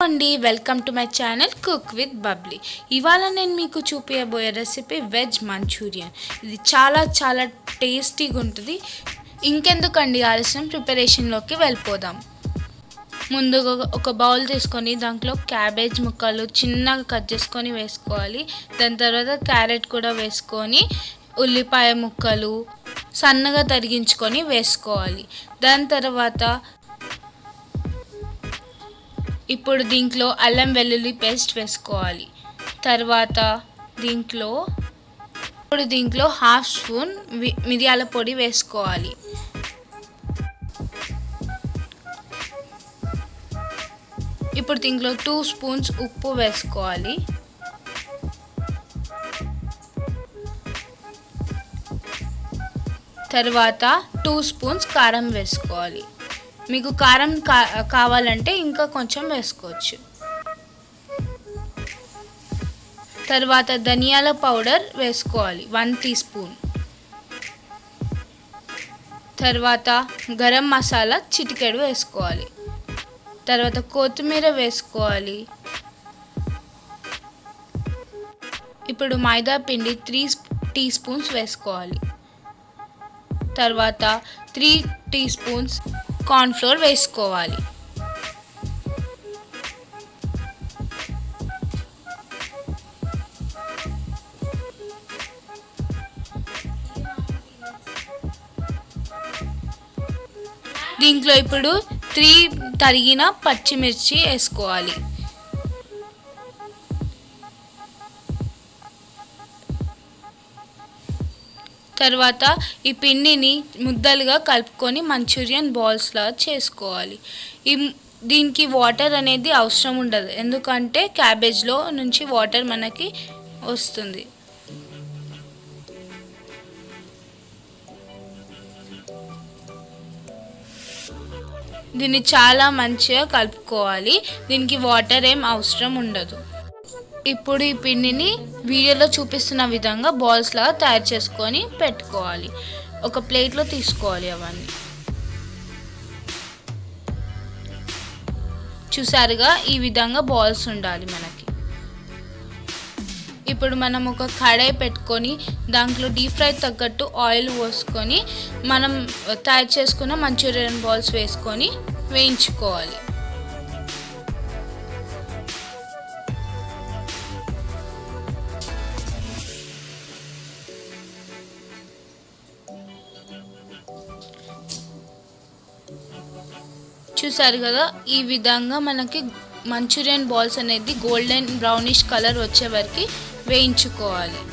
అండి welcome to my channel cook with Bubbly ఇవాళ నేను మీకు చూపించబోయే రెసిపీ వెజ్ మంచూరియన్ ఇది చాలా చాలా టేస్టీగా ఉంటుంది ఇంకెందుకండి ఆలస్యం ప్రిపరేషన్లోకి వెళ్ళిపోదాం ముందుగా ఒక బౌల్ తీసుకొని దాంట్లో క్యాబేజ్ ముక్కలు చిన్నగా కట్ చేసుకొని వేసుకోవాలి దాని తర్వాత క్యారెట్ కూడా వేసుకొని ఉల్లిపాయ ముక్కలు సన్నగా తరిగించుకొని వేసుకోవాలి దాని తర్వాత ఇప్పుడు దీంట్లో అల్లం వెల్లుల్లి పేస్ట్ వేసుకోవాలి తర్వాత దీంట్లో ఇప్పుడు దీంట్లో హాఫ్ స్పూన్ వి- మిరియాల పొడి వేసుకోవాలి ఇప్పుడు దీంట్లో టూ స్పూన్స్ ఉప్పు వేసుకోవాలి తర్వాత టూ స్పూన్స్ కారం వేసుకోవాలి మీకు కారం కా కావాలంటే ఇంకా కొంచెం వేసుకోవచ్చు తర్వాత ధనియాల పౌడర్ వేసుకోవాలి వన్ టీ స్పూన్ తర్వాత గరం మసాలా చిటికెడు వేసుకోవాలి తర్వాత కొత్తిమీర వేసుకోవాలి ఇప్పుడు మైదా పిండి త్రీ టీ స్పూన్స్ వేసుకోవాలి తర్వాత త్రీ టీ స్పూన్స్ కార్న్ఫ్లోర్ వేసుకోవాలి దీంట్లో ఇప్పుడు త్రీ తరిగిన పచ్చిమిర్చి వేసుకోవాలి తర్వాత ఈ పిండిని ముద్దలుగా కలుపుకొని మంచూరియన్ బాల్స్లా చేసుకోవాలి ఈ దీనికి వాటర్ అనేది అవసరం ఉండదు ఎందుకంటే క్యాబేజ్లో నుంచి వాటర్ మనకి వస్తుంది దీన్ని చాలా మంచిగా కలుపుకోవాలి దీనికి వాటర్ ఏం అవసరం ఉండదు ఇప్పుడు ఈ పిండిని వీడియోలో చూపిస్తున్న విధంగా బాల్స్ లాగా తయారు చేసుకొని పెట్టుకోవాలి ఒక ప్లేట్లో తీసుకోవాలి అవన్నీ చూసారుగా ఈ విధంగా బాల్స్ ఉండాలి మనకి ఇప్పుడు మనం ఒక కడాయి పెట్టుకొని దాంట్లో డీప్ ఫ్రై తగ్గట్టు ఆయిల్ పోసుకొని మనం తయారు చేసుకున్న మంచూరియన్ బాల్స్ వేసుకొని వేయించుకోవాలి చూసారు కదా ఈ విధంగా మనకి మంచూరియన్ బాల్స్ అనేది గోల్డెన్ బ్రౌనిష్ కలర్ వచ్చే వరకు వేయించుకోవాలి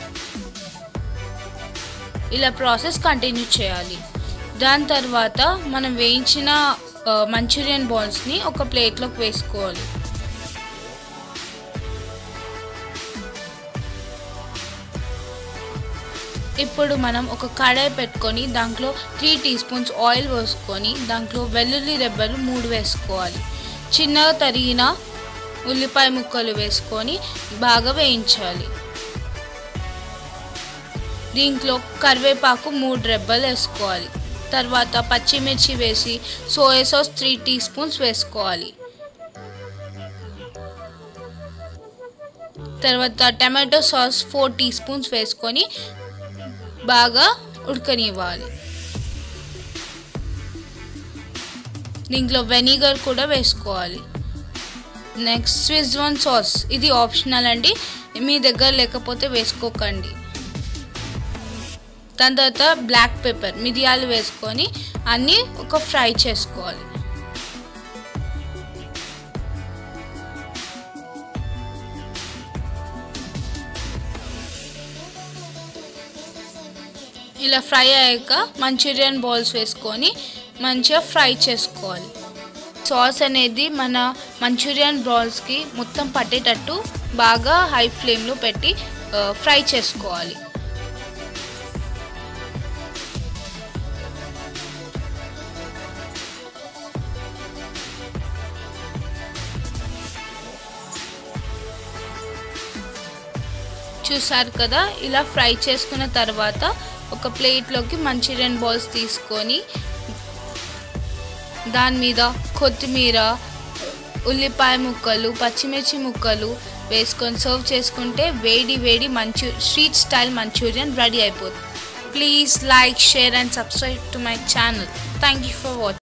ఇలా ప్రాసెస్ కంటిన్యూ చేయాలి దాని తర్వాత మనం వేయించిన ఆ, మంచూరియన్ బాల్స్ని ఒక ప్లేట్లోకి వేసుకోవాలి ఇప్పుడు మనం ఒక కడాయి పెట్టుకొని దాంట్లో త్రీ టీ స్పూన్స్ ఆయిల్ పోసుకొని దాంట్లో వెల్లుల్లి రెబ్బలు మూడు వేసుకోవాలి చిన్నగా తరిగిన ఉల్లిపాయ ముక్కలు వేసుకొని బాగా వేయించాలి దీంట్లో కరివేపాకు మూడు రెబ్బలు వేసుకోవాలి తర్వాత పచ్చిమిర్చి వేసి soya sauce three teaspoons వేసుకోవాలి తర్వాత tomato sauce four teaspoons వేసుకొని బాగా ఉడకనివ్వాలి దీంట్లో వెనిగర్ కూడా వేసుకోవాలి నెక్స్ట్ స్విజ్వాన్ సాస్ ఇది ఆప్షనల్ అండి మీ దగ్గర లేకపోతే వేసుకోకండి దాని తర్వాత బ్లాక్ పెప్పర్ మిరియాలు వేసుకొని అన్నీ ఒక ఫ్రై చేసుకోవాలి ఇలా ఫ్రై అయ్యాక మంచూరియన్ బాల్స్ వేసుకొని మంచిగా ఫ్రై చేసుకోవాలి సాస్ అనేది మన మంచూరియన్ బాల్స్కి మొత్తం పట్టేటట్టు బాగా హై ఫ్లేమ్లో పెట్టి ఆ, ఫ్రై చేసుకోవాలి చూసారు కదా ఇలా ఫ్రై చేసుకున్న తర్వాత ఒక ప్లేట్లోకి మంచూరియన్ బాల్స్ తీసుకొని దాని మీద కొత్తిమీర ఉల్లిపాయ ముక్కలు పచ్చిమిర్చి ముక్కలు వేసుకొని సర్వ్ చేసుకుంటే వేడి వేడి manchu street style manchurian ready అయిపోతుంది please like share and subscribe to my channel thank you for watching